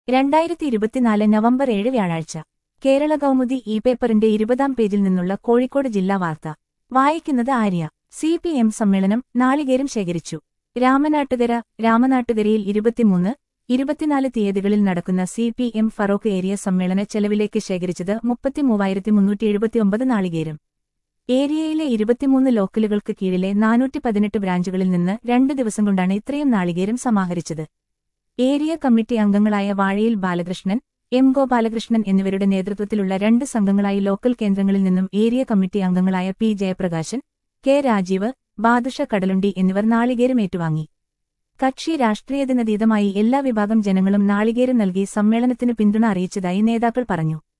രണ്ടായിരത്തി ഇരുപത്തിനാല് നവംബർ ഏഴ് വ്യാഴാഴ്ച കേരള കൗമുദി ഇ പേപ്പറിന്റെ ഇരുപതാം പേജിൽ നിന്നുള്ള കോഴിക്കോട് ജില്ലാ വാർത്ത വായിക്കുന്നത് ആര്യ സി പി എം സമ്മേളനം നാളികേരം ശേഖരിച്ചു രാമനാട്ടുകര രാമനാട്ടുകരയിൽ ഇരുപത്തിമൂന്ന് ഇരുപത്തിനാല് തീയതികളിൽ നടക്കുന്ന C P M Feroke area സമ്മേളന ചെലവിലേക്ക് ശേഖരിച്ചത് മുപ്പത്തിമൂവായിരത്തി മുന്നൂറ്റി എഴുപത്തിയൊമ്പത് നാളികേരം ഏരിയയിലെ ഇരുപത്തിമൂന്ന് ലോക്കലുകൾക്ക് കീഴിലെ നാനൂറ്റി പതിനെട്ട് ബ്രാഞ്ചുകളിൽ നിന്ന് രണ്ട് ദിവസം കൊണ്ടാണ് ഇത്രയും നാളികേരം സമാഹരിച്ചത് ഏരിയ കമ്മിറ്റി അംഗങ്ങളായ വാഴയിൽ ബാലകൃഷ്ണൻ എം ഗോപാലകൃഷ്ണൻ എന്നിവരുടെ നേതൃത്വത്തിലുള്ള രണ്ട് സംഘങ്ങളായി ലോക്കൽ കേന്ദ്രങ്ങളിൽ നിന്നും ഏരിയ കമ്മിറ്റി അംഗങ്ങളായ പി ജയപ്രകാശൻ കെ രാജീവ് ബാദുഷ കടലുണ്ടി എന്നിവർ നാളികേരം ഏറ്റുവാങ്ങി കക്ഷി രാഷ്ട്രീയത്തിനതീതമായി എല്ലാ വിഭാഗം ജനങ്ങളും നാളികേരം നൽകി സമ്മേളനത്തിന് പിന്തുണ അറിയിച്ചതായി നേതാക്കൾ പറഞ്ഞു